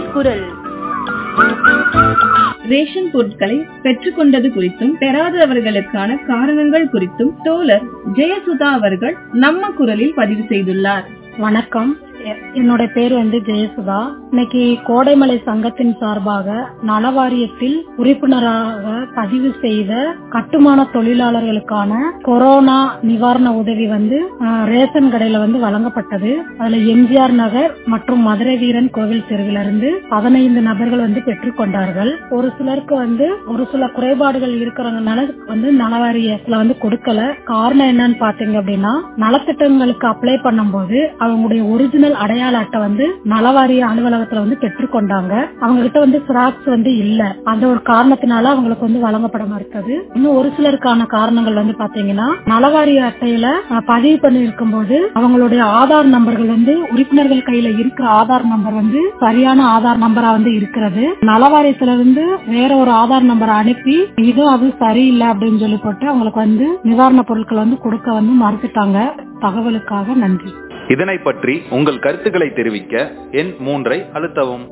உங்கள் குரல் ரேஷன் பொருட்களை பெற்றுக்கொண்டது குறித்தும் பெறாதவர்களுக்கான காரணங்கள் குறித்தும் தோழர் ஜெயசுதா அவர்கள் நம்ம குரலில் பதிவு செய்துள்ளார் வணக்கம் எ- என்னோட பேர் வந்து ஜெயசுதா இன்னைக்கு கோடைமலை சங்கத்தின் சார்பாக நலவாரியத்தில் உறுப்பினராக பதிவு செய்த கட்டுமான தொழிலாளர்களுக்கான கொரோனா நிவாரண உதவி வந்து அஹ், ரேஷன் கடையில வந்து வழங்கப்பட்டது அதுல எம்ஜிஆர் நகர் மற்றும் மதுரை வீரன் கோவில் தெருவிலிருந்து பதினைந்து நபர்கள் வந்து பெற்றுக்கொண்டார்கள் ஒரு சிலருக்கு வந்து ஒரு சில குறைபாடுகள் இருக்கிறதுனால வந்து நலவாரியத்துல வந்து கொடுக்கல காரணம் என்னன்னு பாத்தீங்க அப்படின்னா நலத்திட்டங்களுக்கு அப்ளை பண்ணும்போது அவங்களுடைய ஒரிஜினல் அடையாள அட்டை வந்து நலவாரிய அலுவலகத்துல வந்து பெற்றுக்கொண்டாங்க அவங்க கிட்ட வந்து சிராக்ஸ் வந்து இல்ல அந்த ஒரு காரணத்தினால அவங்களுக்கு வந்து வழங்கப்பட மறுத்தது இன்னும் ஒரு சிலருக்கான காரணங்கள் வந்து பாத்தீங்கன்னா நலவாரிய அட்டையில அஹ், பதிவு பண்ணி இருக்கும்போது அவங்களுடைய ஆதார் நம்பர்கள் வந்து உறுப்பினர்கள் கையில இருக்கிற ஆதார் நம்பர் வந்து சரியான ஆதார் நம்பரா வந்து இருக்கிறது நலவாரியத்துல இருந்து வேற ஒரு ஆதார் நம்பரை அனுப்பி இது அது சரியில்லை அப்படின்னு சொல்லி போட்டு அவங்களுக்கு வந்து நிவாரண பொருட்கள் வந்து கொடுக்க வந்து மறுத்துட்டாங்க தகவலுக்காக நன்றி இதனை பற்றி உங்கள் கருத்துக்களை தெரிவிக்க எண் மூன்றை அழுத்தவும்